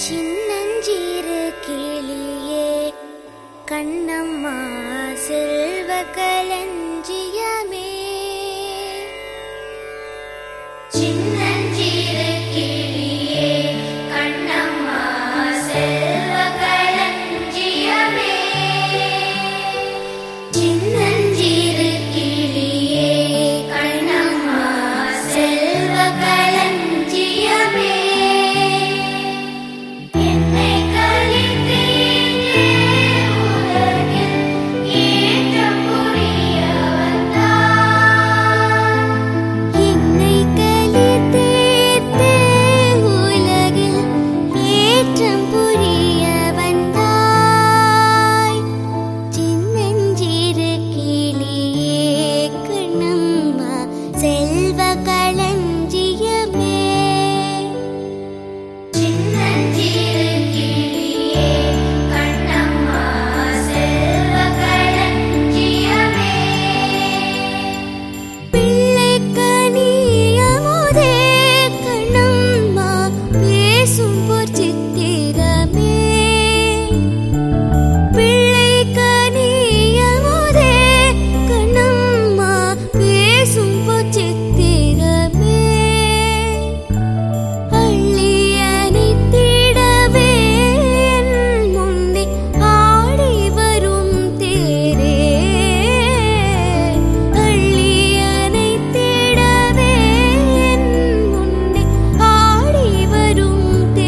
சின்னஞ்சிறு கிளியே கண்ணம்மா செல்வ களஞ்சியமே சின்னஞ்சிறு கிளியே கண்ணம்மா செல்வ களஞ்சியமே சின்னஞ்சிறு கிளியே கண்ணம்மா செல்வ களஞ்சியமே என்னை கலித்தேனே உலகில் ஏற்றம் புரிய வந்தாய். என்னை கலித்தேர்த்தே உலகில் ஏற்றம் புரிய வந்தாய். சின்னஞ்சிறு கிளியே கண்ணம்மா செல்வ களஞ்சியமே சின்னஞ்சிறு கிளியே கண்ணம்மா செல்வ களஞ்சியமே பிள்ளைக்கனியமுதே கண்ணம்மா பேசும் பொற்சித்திரமே பிள்ளைக்கனியமுதே கண்ணம்மா பேசும் பொற்சித்திரமே அள்ளியணித்திடவே என் முன்னே ஆடி வரும் தேரே அள்ளியணைத்திடவே என் முன்னே ஆடி வரும்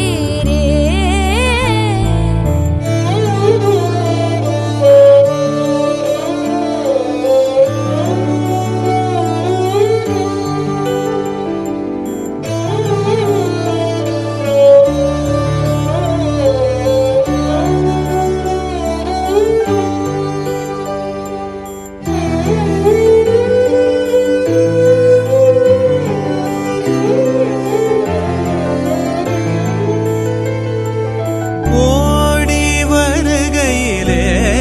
ஓடி வருகையிலே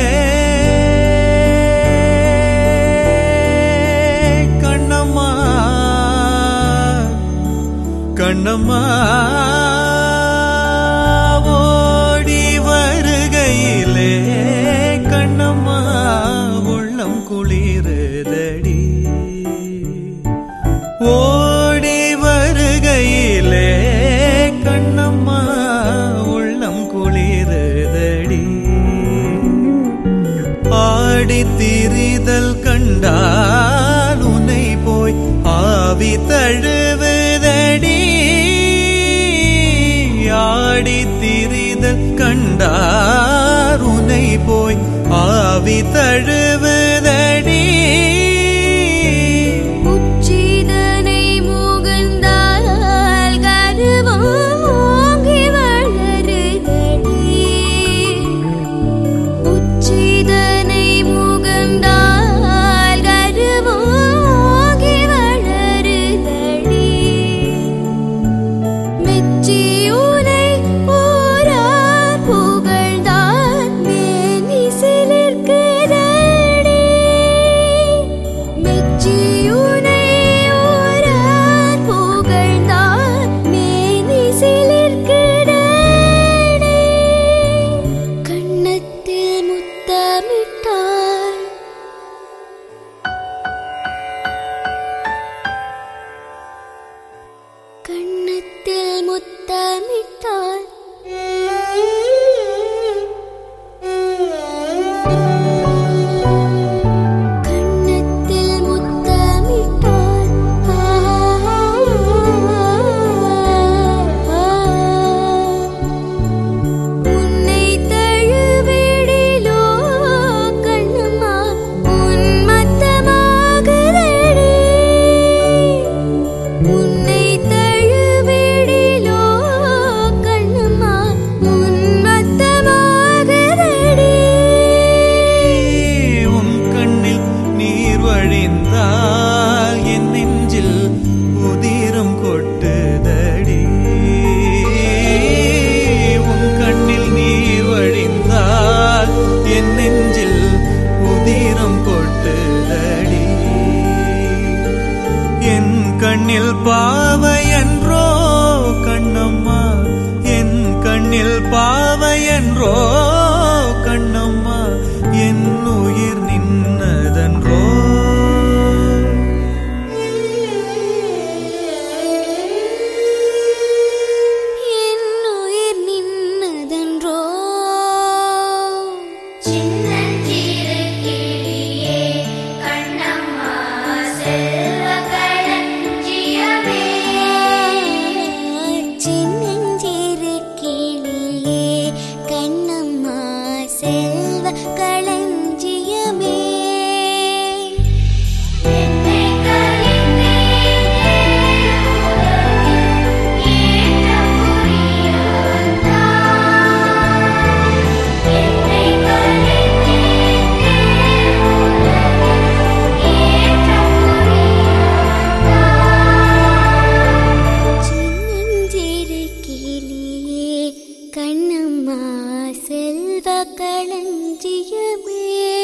கண்ணம்மா கண்ணம்மா ஓடி வருகையிலே கண்ணம்மா உள்ளம் குளிருதடி ஓடி வருகையிலே கண்ணம்மா உள்ளம் குளிருதடி ஆடி திரிதல் கண்டால் உன்னை போய் ஆவி தழுவுதடி ஆடி திரிதல் கண்டார் உன்னை போய் ஆவி தழுவுதடி உச்சிதனை முகந்தால் கருவம் ஓங்கி வளருதடி உச்சிதனை முகந்தால் கருவம் ஓங்கி வளருதடி மெச்சியுனை ஓரார் புகழ்ந்தான் மேனி சிலிர்க்குதடி நின்னதன்றோ கண்ணம்மா என் உயிர் நின்னதன்றோ என் உயிர் நின்னதன்றோ சின்னஞ்சிறு கிளியே கண்ணம்மா செல்வ களஞ்சியமே சின்னஞ்சிறு கிளியே கண்ணம்மா செல்வ களஞ்சியமே என்னை கலிந்தே ஏற்ற புரியாதா என்னை கலிந்தே ஏற்ற புரியாதா சின்னஞ்சிறு கிளியே கண்ணம்மா செல்வ களஞ்சியமே